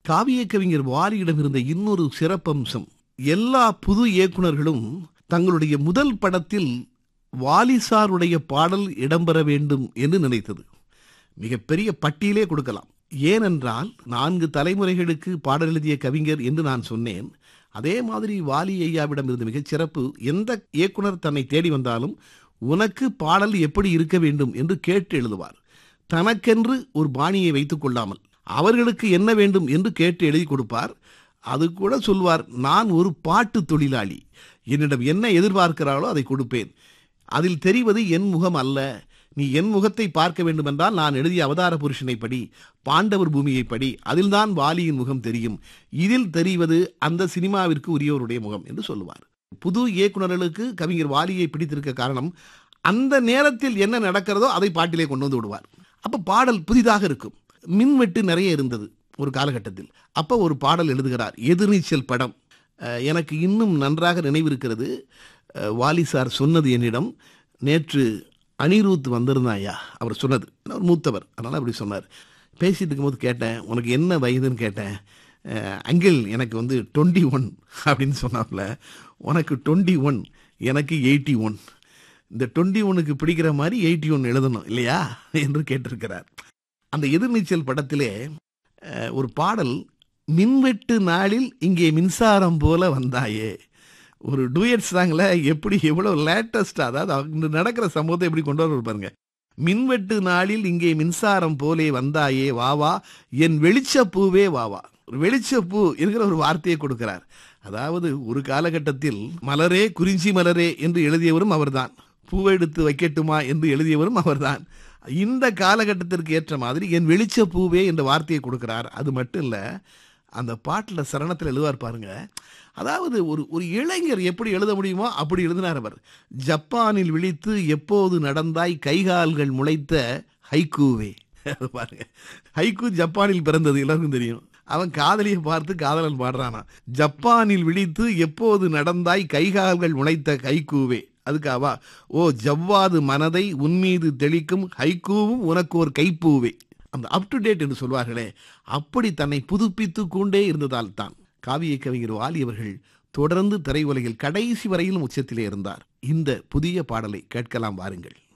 காவிய கவிஞர் வாலியிடம் இருந்த இன்னொரு சிறப்பம்சம் எல்லா புது இயக்குனர்களும் தங்களுடைய முதல் படத்தில் வாலிசாருடைய பாடல் இடம்பெற வேண்டும் என்று நினைத்தது மிகப்பெரிய பட்டியலே கொடுக்கலாம் ஏனென்றால் நான்கு தலைமுறைகளுக்கு பாடல் எழுதிய கவிஞர் என்று நான் சொன்னேன் அதே மாதிரி வாலி ஐயாவிடம் இருந்து மிகச் சிறப்பு எந்த இயக்குனர் தன்னை தேடி வந்தாலும் உனக்கு பாடல் எப்படி இருக்க வேண்டும் என்று கேட்டு எழுதுவார் தனக்கென்று ஒரு பாணியை வைத்துக் கொள்ளாமல் அவர்களுக்கு என்ன வேண்டும் என்று கேட்டு எழுதி கொடுப்பார் அது கூட சொல்வார் நான் ஒரு பாட்டு தொழிலாளி என்னிடம் என்ன எதிர்பார்க்கிறாளோ அதை கொடுப்பேன் அதில் தெரிவது என் முகம் அல்ல நீ என் முகத்தை பார்க்க வேண்டுமென்றால் நான் எழுதிய அவதார புருஷனை படி பாண்டவர் பூமியை படி அதில்தான் வாலியின் முகம் தெரியும் இதில் தெரிவது அந்த சினிமாவிற்கு உரியவருடைய முகம் என்று சொல்லுவார் புது இயக்குனர்களுக்கு கவிஞர் வாலியை பிடித்திருக்க காரணம் அந்த நேரத்தில் என்ன நடக்கிறதோ அதை பாட்டிலே கொண்டு வந்து விடுவார் அப்போ பாடல் புதிதாக இருக்கும் மின்வெட்டு நிறைய இருந்தது ஒரு காலகட்டத்தில் அப்போ ஒரு பாடல் எழுதுகிறார் எதிர்நீச்சல் படம் அஹ், எனக்கு இன்னும் நன்றாக நினைவிருக்கிறது அஹ், வாலி சார் சொன்னது என்னிடம் நேற்று அனிருத் வந்திருந்தாயா அவர் சொன்னது அவர் மூத்தவர் அதனால் அப்படி சொன்னார் பேசிட்டு இருக்கும்போது கேட்டேன் உனக்கு என்ன வயதுன்னு கேட்டேன் அஹ், அங்கிள் எனக்கு வந்து டுவெண்ட்டி ஒன் அப்படின்னு சொன்னாப்புல உனக்கு டுவெண்ட்டி ஒன் எனக்கு எயிட்டி ஒன் இந்த டுவெண்ட்டி ஒனுக்கு பிடிக்கிற மாதிரி எயிட்டி ஒன் எழுதணும் இல்லையா என்று கேட்டிருக்கிறார் அந்த எதிர்நீச்சல் படத்திலே அஹ், ஒரு பாடல் மின்வெட்டு நாளில் இங்கே மின்சாரம் போல வந்தாயே ஒரு டூயட் சாங்கில் எப்படி எவ்வளோ லேட்டஸ்டாக அதாவது அங்க நடக்கிற சம்பவத்தை எப்படி கொண்டு வர பாருங்க மின்வெட்டு நாளில் இங்கே மின்சாரம் போலே வந்தாயே வா வா என் வெளிச்சப்பூவே வா வா ஒரு வெளிச்சப்பூ என்கிற ஒரு வார்த்தையை கொடுக்கிறார் அதாவது ஒரு காலகட்டத்தில் மலரே குறிஞ்சி மலரே என்று எழுதியவரும் அவர்தான் பூவை எடுத்து வைக்கட்டுமா என்று எழுதியவரும் அவர்தான் இந்த காலகட்டத்திற்கு ஏற்ற மாதிரி என் வெளிச்ச பூவே என்ற வார்த்தையை கொடுக்கிறார் அது மட்டும் இல்லை அந்த பாட்டில் சரணத்தில் எழுதுவார் பாருங்க அதாவது ஒரு ஒரு இளைஞர் எப்படி எழுத முடியுமோ அப்படி எழுதினார் அவர் ஜப்பானில் விழித்து எப்போது நடந்தாய் கைகால்கள் முளைத்த ஹைக்கூவே அது பாருங்க ஹைக்கூ ஜப்பானில் பிறந்தது எல்லாருக்கும் தெரியும் அவன் காதலியை பார்த்து காதலன் பாடுறானா ஜப்பானில் விழித்து எப்போது நடந்தாய் கைகால்கள் முளைத்த ஹைக்கூவே அதுக்காவா ஓ ஜவ்வாது மனதை உன்மீது தெளிக்கும் ஹைக்கூவும் உனக்கு ஒரு கைப்பூவே அந்த அப் டு டேட் என்று சொல்வார்களே அப்படி தன்னை புதுப்பித்து கொண்டே இருந்ததால் தான் காவிய கவிஞர் வாலி அவர்கள் தொடர்ந்து திரையுலகில் கடைசி வரையிலும் உச்சத்திலே இருந்தார் இந்த புதிய பாடலை கேட்கலாம் வாருங்கள்